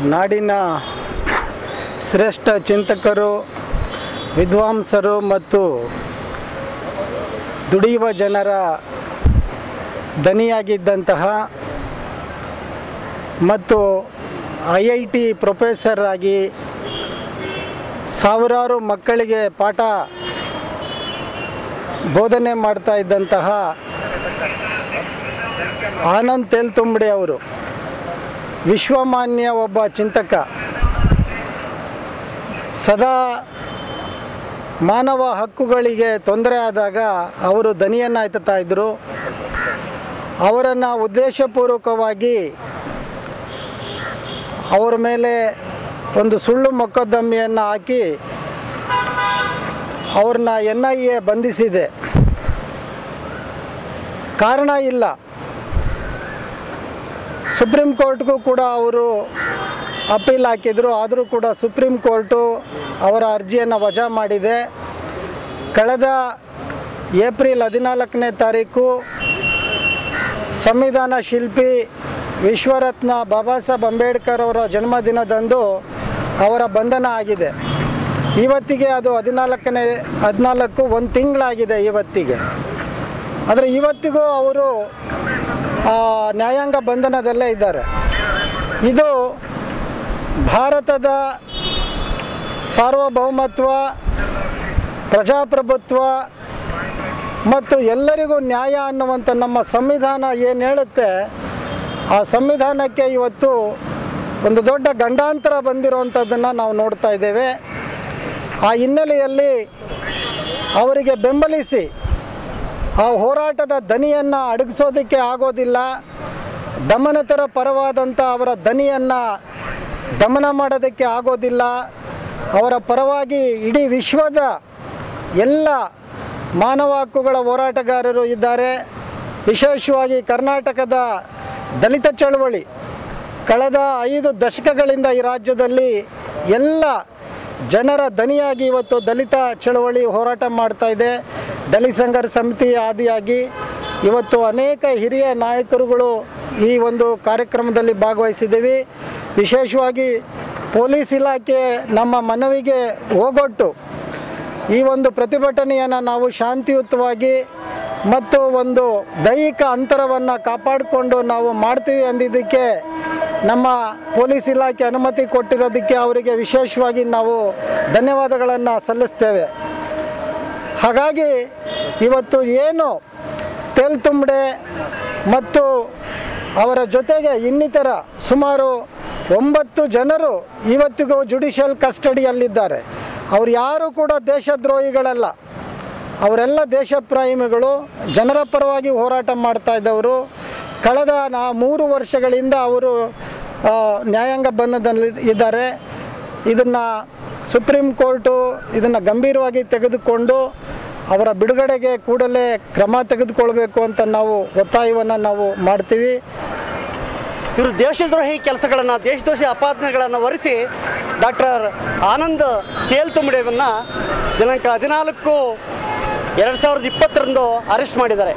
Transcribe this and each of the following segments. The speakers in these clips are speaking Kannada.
ನಾಡಿನ ಶ್ರೇಷ್ಠ ಚಿಂತಕರು ವಿದ್ವಾಂಸರು ಮತ್ತು ದುಡಿಯುವ ಜನರ ದನಿಯಾಗಿದ್ದಂತಹ ಮತ್ತು ಐ ಐ ಟಿ ಪ್ರೊಫೆಸರ್ ಆಗಿ ಸಾವಿರಾರು ಮಕ್ಕಳಿಗೆ ಪಾಠ ಬೋಧನೆ ಮಾಡ್ತಾ ಇದ್ದಂತಹ ಆನಂದ್ ತೇಲ್ತುಂಬಡೆ ಅವರು ವಿಶ್ವಮಾನ್ಯ ಒಬ್ಬ ಚಿಂತಕ ಸದಾ ಮಾನವ ಹಕ್ಕುಗಳಿಗೆ ತೊಂದರೆ ಆದಾಗ ಅವರು ದನಿಯನ್ನು ಎತ್ತುತ್ತಾ ಇದ್ದರು ಅವರನ್ನು ಉದ್ದೇಶಪೂರ್ವಕವಾಗಿ ಅವರ ಮೇಲೆ ಒಂದು ಸುಳ್ಳು ಮೊಕದ್ದಮೆಯನ್ನು ಹಾಕಿ ಅವ್ರನ್ನ ಎನ್ ಐ ಎ ಬಂಧಿಸಿದೆ ಕಾರಣ ಇಲ್ಲ ಸುಪ್ರೀಂ ಕೋರ್ಟ್ಗೂ ಕೂಡ ಅವರು ಅಪೀಲ್ ಹಾಕಿದರು ಆದರೂ ಕೂಡ ಸುಪ್ರೀಂ ಕೋರ್ಟು ಅವರ ಅರ್ಜಿಯನ್ನು ವಜಾ ಮಾಡಿದೆ ಕಳೆದ ಏಪ್ರಿಲ್ ಹದಿನಾಲ್ಕನೇ ತಾರೀಕು ಸಂವಿಧಾನ ಶಿಲ್ಪಿ ವಿಶ್ವರತ್ನ ಬಾಬಾ ಸಾಹೇಬ್ ಅಂಬೇಡ್ಕರ್ ಅವರ ಜನ್ಮದಿನದಂದು ಅವರ ಬಂಧನ ಆಗಿದೆ ಇವತ್ತಿಗೆ ಅದು ಹದಿನಾಲ್ಕನೇ ಹದಿನಾಲ್ಕು ಒಂದು ತಿಂಗಳಾಗಿದೆ ಇವತ್ತಿಗೆ ಆದರೆ ಇವತ್ತಿಗೂ ಅವರು ಆ, ನ್ಯಾಯಾಂಗ ಬಂಧನದಲ್ಲೇ ಇದ್ದಾರೆ ಇದು ಭಾರತದ ಸಾರ್ವಭೌಮತ್ವ ಪ್ರಜಾಪ್ರಭುತ್ವ ಮತ್ತು ಎಲ್ಲರಿಗೂ ನ್ಯಾಯ ಅನ್ನುವಂಥ ನಮ್ಮ ಸಂವಿಧಾನ ಏನು ಹೇಳುತ್ತೆ ಆ ಸಂವಿಧಾನಕ್ಕೆ ಇವತ್ತು ಒಂದು ದೊಡ್ಡ ಗಂಡಾಂತರ ಬಂದಿರುವಂಥದ್ದನ್ನು ನಾವು ನೋಡ್ತಾ ಇದ್ದೇವೆ ಆ ಹಿನ್ನೆಲೆಯಲ್ಲಿ ಅವರಿಗೆ ಬೆಂಬಲಿಸಿ ಆ ಹೋರಾಟದ ದನಿಯನ್ನು ಅಡಗಿಸೋದಕ್ಕೆ ಆಗೋದಿಲ್ಲ ದಮನತರ ಪರವಾದಂಥ ಅವರ ದನಿಯನ್ನು ದಮನ ಮಾಡೋದಕ್ಕೆ ಆಗೋದಿಲ್ಲ ಅವರ ಪರವಾಗಿ ಇಡೀ ವಿಶ್ವದ ಎಲ್ಲ ಮಾನವ ಹಕ್ಕುಗಳ ಹೋರಾಟಗಾರರು ಇದ್ದಾರೆ ವಿಶೇಷವಾಗಿ ಕರ್ನಾಟಕದ ದಲಿತ ಚಳವಳಿ ಕಳೆದ ಐದು ದಶಕಗಳಿಂದ ಈ ರಾಜ್ಯದಲ್ಲಿ ಎಲ್ಲ ಜನರ ದನಿಯಾಗಿ ಇವತ್ತು ದಲಿತ ಚಳವಳಿ ಹೋರಾಟ ಮಾಡ್ತಾ ಇದೆ ದಲಿತ ಸಂಘರ್ಷ ಸಮಿತಿ ಆದಿಯಾಗಿ ಇವತ್ತು ಅನೇಕ ಹಿರಿಯ ನಾಯಕರುಗಳು ಈ ಒಂದು ಕಾರ್ಯಕ್ರಮದಲ್ಲಿ ಭಾಗವಹಿಸಿದ್ದೀವಿ ವಿಶೇಷವಾಗಿ ಪೊಲೀಸ್ ಇಲಾಖೆ ನಮ್ಮ ಮನವಿಗೆ ಹೋಗೊಟ್ಟು ಈ ಒಂದು ಪ್ರತಿಭಟನೆಯನ್ನು ನಾವು ಶಾಂತಿಯುತವಾಗಿ ಮತ್ತು ಒಂದು ದೈಹಿಕ ಅಂತರವನ್ನು ಕಾಪಾಡಿಕೊಂಡು ನಾವು ಮಾಡ್ತೀವಿ ಅಂದಿದ್ದಕ್ಕೆ ನಮ್ಮ ಪೊಲೀಸ್ ಇಲಾಖೆ ಅನುಮತಿ ಕೊಟ್ಟಿರೋದಕ್ಕೆ ಅವರಿಗೆ ವಿಶೇಷವಾಗಿ ನಾವು ಧನ್ಯವಾದಗಳನ್ನು ಸಲ್ಲಿಸ್ತೇವೆ ಹಾಗಾಗಿ ಇವತ್ತು ಏನು ತೇಲ್ತುಂಬಡೆ ಮತ್ತು ಅವರ ಜೊತೆಗೆ ಇನ್ನಿತರ ಸುಮಾರು ಒಂಬತ್ತು ಜನರು ಇವತ್ತಿಗೂ ಜುಡಿಷಿಯಲ್ ಕಸ್ಟಡಿಯಲ್ಲಿದ್ದಾರೆ ಅವ್ರು ಯಾರು ಕೂಡ ದೇಶದ್ರೋಹಿಗಳಲ್ಲ ಅವರೆಲ್ಲ ದೇಶಪ್ರೇಮಿಗಳು ಜನರ ಪರವಾಗಿ ಹೋರಾಟ ಮಾಡ್ತಾ ಇದ್ದವರು ಕಳೆದ ನಾ ಮೂರು ವರ್ಷಗಳಿಂದ ಅವರು ಆ, ನ್ಯಾಯಾಂಗ ಬಂಧನದಲ್ಲಿ ಇದ್ದಾರೆ ಇದನ್ನು ಸುಪ್ರೀಂ ಕೋರ್ಟು ಇದನ್ನು ಗಂಭೀರವಾಗಿ ತೆಗೆದುಕೊಂಡು ಅವರ ಬಿಡುಗಡೆಗೆ ಕೂಡಲೇ ಕ್ರಮ ತೆಗೆದುಕೊಳ್ಬೇಕು ಅಂತ ನಾವು ಒತ್ತಾಯವನ್ನು ನಾವು ಮಾಡ್ತೀವಿ ಇವರು ದೇಶದ್ರೋಹಿ ಕೆಲಸಗಳನ್ನು ದೇಶದ್ರೋಹಿ ಅಪಾದನೆಗಳನ್ನು ಹೊರಿಸಿ ಡಾಕ್ಟರ್ ಆನಂದ್ ತೇಲ್ತುಂಬಡೆಯನ್ನು ದಿನಾಂಕ ಹದಿನಾಲ್ಕು ಎರಡು ಸಾವಿರದ ಇಪ್ಪತ್ತರಂದು ಅರೆಸ್ಟ್ ಮಾಡಿದ್ದಾರೆ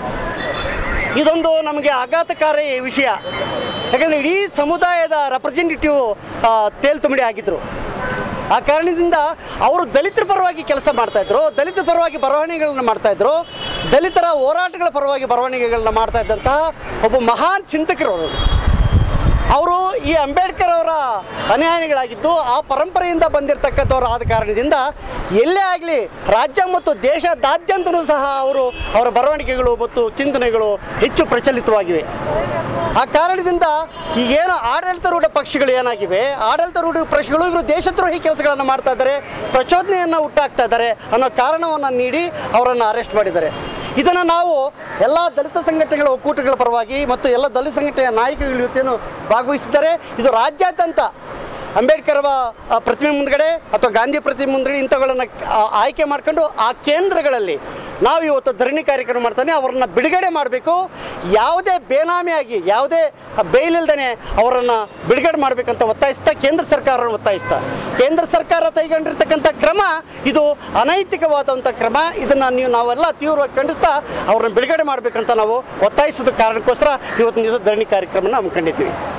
ಇದೊಂದು ನಮಗೆ ಆಘಾತಕಾರಿ ವಿಷಯ ಯಾಕಂದರೆ ಇಡೀ ಸಮುದಾಯದ ರೆಪ್ರೆಸೆಂಟೇಟಿವ್ ತೇಲ್ತುಂಬಡಿ ಆಗಿದ್ದರು ಆ ಕಾರಣದಿಂದ ಅವರು ದಲಿತರ ಪರವಾಗಿ ಕೆಲಸ ಮಾಡ್ತಾಯಿದ್ರು ದಲಿತರ ಪರವಾಗಿ ಬರವಣಿಗೆಗಳನ್ನ ಮಾಡ್ತಾಯಿದ್ರು ದಲಿತರ ಹೋರಾಟಗಳ ಪರವಾಗಿ ಬರವಣಿಗೆಗಳನ್ನ ಮಾಡ್ತಾ ಇದ್ದಂತಹ ಒಬ್ಬ ಮಹಾನ್ ಚಿಂತಕರು ಅವರು ಅವರು ಈ ಅಂಬೇಡ್ಕರ್ ಅವರ ಅನುಯಾಯಿಗಳಾಗಿದ್ದು ಆ ಪರಂಪರೆಯಿಂದ ಬಂದಿರತಕ್ಕಂಥವ್ರು ಆದ ಕಾರಣದಿಂದ ಎಲ್ಲೇ ಆಗಲಿ ರಾಜ್ಯ ಮತ್ತು ದೇಶದಾದ್ಯಂತನೂ ಸಹ ಅವರು ಅವರ ಬರವಣಿಗೆಗಳು ಮತ್ತು ಚಿಂತನೆಗಳು ಹೆಚ್ಚು ಪ್ರಚಲಿತವಾಗಿವೆ ಆ ಕಾರಣದಿಂದ ಈಗೇನು ಆಡಳಿತಾರೂಢ ಪಕ್ಷಗಳು ಏನಾಗಿವೆ ಆಡಳಿತಾರೂಢ ಪಕ್ಷಗಳು ಇವರು ದೇಶದ್ರೋಹಿ ಕೆಲಸಗಳನ್ನು ಮಾಡ್ತಾ ಇದ್ದಾರೆ ಪ್ರಚೋದನೆಯನ್ನು ಹುಟ್ಟಾಕ್ತಾ ಇದ್ದಾರೆ ಅನ್ನೋ ಕಾರಣವನ್ನು ನೀಡಿ ಅವರನ್ನು ಅರೆಸ್ಟ್ ಮಾಡಿದ್ದಾರೆ ಇದನ್ನು ನಾವು ಎಲ್ಲ ದಲಿತ ಸಂಘಟನೆಗಳ ಒಕ್ಕೂಟಗಳ ಪರವಾಗಿ ಮತ್ತು ಎಲ್ಲ ದಲಿತ ಸಂಘಟನೆಯ ನಾಯಕಗಳು ಇವತ್ತೇನು ಭಾಗವಹಿಸಿದ್ದಾರೆ ಇದು ರಾಜ್ಯಾದ್ಯಂತ ಅಂಬೇಡ್ಕರ್ ಅವರ, ಆ, ಪ್ರತಿಮೆ ಮುಂದ್ಗಡೆ ಅಥವಾ ಗಾಂಧಿ ಪ್ರತಿಮೆ ಮುಂದ್ಗಡೆ ಇಂಥವುಗಳನ್ನು ಆ, ಆಯ್ಕೆ ಮಾಡ್ಕೊಂಡು ಆ ಕೇಂದ್ರಗಳಲ್ಲಿ ನಾವು ಇವತ್ತು ಧರಣಿ ಕಾರ್ಯಕ್ರಮ ಮಾಡ್ತಾನೆ ಅವರನ್ನು ಬಿಡುಗಡೆ ಮಾಡಬೇಕು ಯಾವುದೇ ಬೇನಾಮಿಯಾಗಿ ಯಾವುದೇ ಬೇಲಿಲ್ದೇ ಅವರನ್ನು ಬಿಡುಗಡೆ ಮಾಡಬೇಕಂತ ಒತ್ತಾಯಿಸ್ತಾ ಕೇಂದ್ರ ಸರ್ಕಾರವನ್ನು ಒತ್ತಾಯಿಸ್ತಾ ಕೇಂದ್ರ ಸರ್ಕಾರ ಕೈಗೊಂಡಿರ್ತಕ್ಕಂಥ ಕ್ರಮ ಇದು ಅನೈತಿಕವಾದಂಥ ಕ್ರಮ ಇದನ್ನು ನೀವು ನಾವೆಲ್ಲ ತೀವ್ರವಾಗಿ ಖಂಡಿಸ್ತಾ ಅವ್ರನ್ನ ಬಿಡುಗಡೆ ಮಾಡಬೇಕಂತ ನಾವು ಒತ್ತಾಯಿಸೋದ ಕಾರಣಕ್ಕೋಸ್ಕರ ಇವತ್ತು ದಿವಸ ಧರಣಿ ಕಾರ್ಯಕ್ರಮನ ಹಮ್ಮಿಕೊಂಡಿದ್ದೀವಿ